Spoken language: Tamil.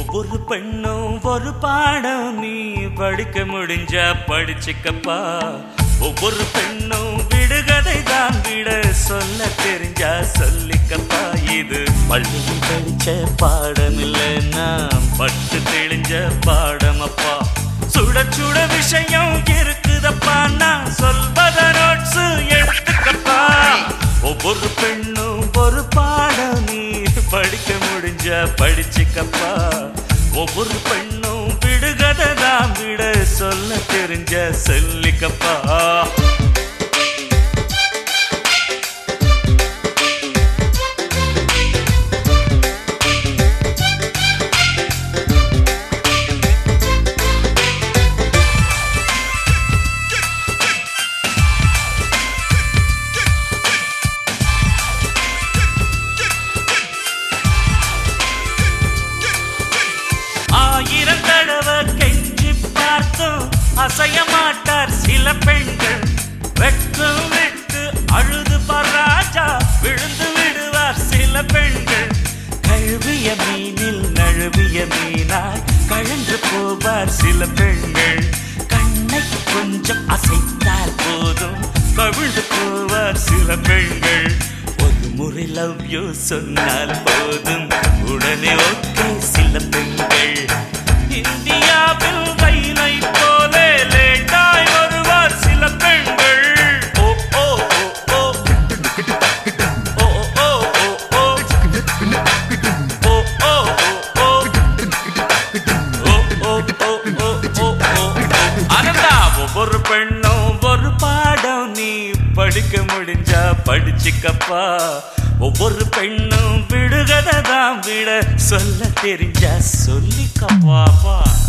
ஒவ்வொரு பெண்ணும் ஒரு பாடம் நீ படிக்க முடிஞ்சா படிச்சுக்கப்பா ஒவ்வொரு பெண்ணும் விடுகதை தான் விட சொல்ல தெரிஞ்சா சொல்லிக்கப்பா இது பள்ளியில் படிச்ச பாடம் இல்ல நாம் பட்டு தெளிஞ்ச பாடம் அப்பா சுட சுட விஷயம் இருக்குதப்பா நான் சொல்வத நோட்ஸ் எடுத்துக்கப்பா ஒவ்வொரு பெண்ணும் ஒரு பாடம் நீ படிக்க முடிஞ்ச படிச்சுக்கப்பா ஒவ்வொரு பெண்ணும் விடுகதை தான் விட சொல்ல தெரிஞ்ச சொல்லிக்கப்பா ஆயிரம் தடவை கெஞ்சி பார்த்தும் அசைய மாட்டார் சில பெண்கள் வெட்கம் விட்டு அழுது பராஜா விழுந்து விடுவார் சில பெண்கள் கழுவிய மீனில் நழுவிய மீனாய் கழன்று போவார் சில பெண்கள் கண்ணை கொஞ்சம் அசைத்தால் போதும் கவிழ்ந்து போவார் சில பெண்கள் ஒரு முறை லவ் யூ சொன்னால் போதும் உடனே ஓகே சில பெண்கள் இந்தியாவில் ரயிலை போல லேட்டாய் வருவார் சில பெண்கள் ஓ ஓ ஓ ஓ ஓ ஓ ஓ ஓ ஓ ஓ ஓ ஓ ஓ ஓ ஓ ஓ அனந்தா ஒவ்வொரு பெண்ணும் ஒரு பாடம் நீ படிக்க முடிஞ்சா படிச்சுக்கப்பா ஒவ்வொரு பெண்ணும் விடுகதை தான் விட சொல்ல தெரிஞ்சா சொல்லிக்கப்பா